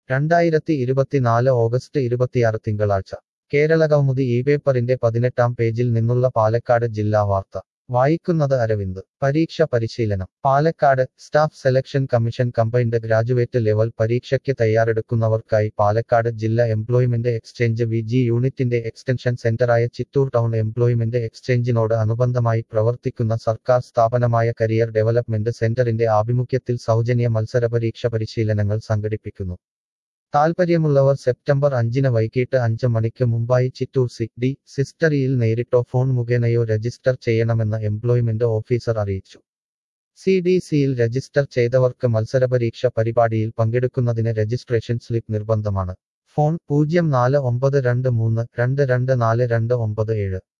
രണ്ടായിരത്തി ഇരുപത്തിനാല് ഓഗസ്റ്റ് ഇരുപത്തിയാറ് തിങ്കളാഴ്ച കേരള കൗമുദി ഈ പേപ്പറിന്റെ പതിനെട്ടാം പേജിൽ നിന്നുള്ള പാലക്കാട് ജില്ലാ വാർത്ത വായിക്കുന്നത് അരവിന്ദ് പരീക്ഷ പരിശീലനം Palakkad staff selection commission combined graduate level പരീക്ഷയ്ക്ക് തയ്യാറെടുക്കുന്നവർക്കായി പാലക്കാട് ജില്ലാ എംപ്ലോയ്മെന്റ് എക്സ്ചേഞ്ച് വി ജി യൂണിറ്റിന്റെ എക്സ്റ്റൻഷൻ സെന്ററായ ചിറ്റൂർ ടൗൺ എംപ്ലോയ്മെന്റ് എക്സ്ചേഞ്ചിനോട് അനുബന്ധമായി പ്രവർത്തിക്കുന്ന സർക്കാർ സ്ഥാപനമായ കരിയർ ഡെവലപ്മെന്റ് സെന്ററിന്റെ ആഭിമുഖ്യത്തിൽ സൗജന്യ മത്സരപരീക്ഷ പരിശീലനങ്ങൾ സംഘടിപ്പിക്കുന്നു താൽപ്പര്യമുള്ളവർ സെപ്റ്റംബർ അഞ്ചിന് വൈകിട്ട് അഞ്ച് മണിക്ക് മുമ്പായി ചിറ്റൂർ സി ഡി സിസ്റ്ററിയിൽ നേരിട്ടോ ഫോൺ മുഖേനയോ രജിസ്റ്റർ ചെയ്യണമെന്ന് എംപ്ലോയ്മെന്റ് ഓഫീസർ അറിയിച്ചു സി ഡി സിയിൽ രജിസ്റ്റർ ചെയ്തവർക്ക് മത്സരപരീക്ഷ പരിപാടിയിൽ പങ്കെടുക്കുന്നതിന് രജിസ്ട്രേഷൻ സ്ലിപ്പ് നിർബന്ധമാണ് ഫോൺ പൂജ്യം നാല് ഒമ്പത് രണ്ട് മൂന്ന് രണ്ട് രണ്ട് നാല് രണ്ട് ഒമ്പത് ഏഴ്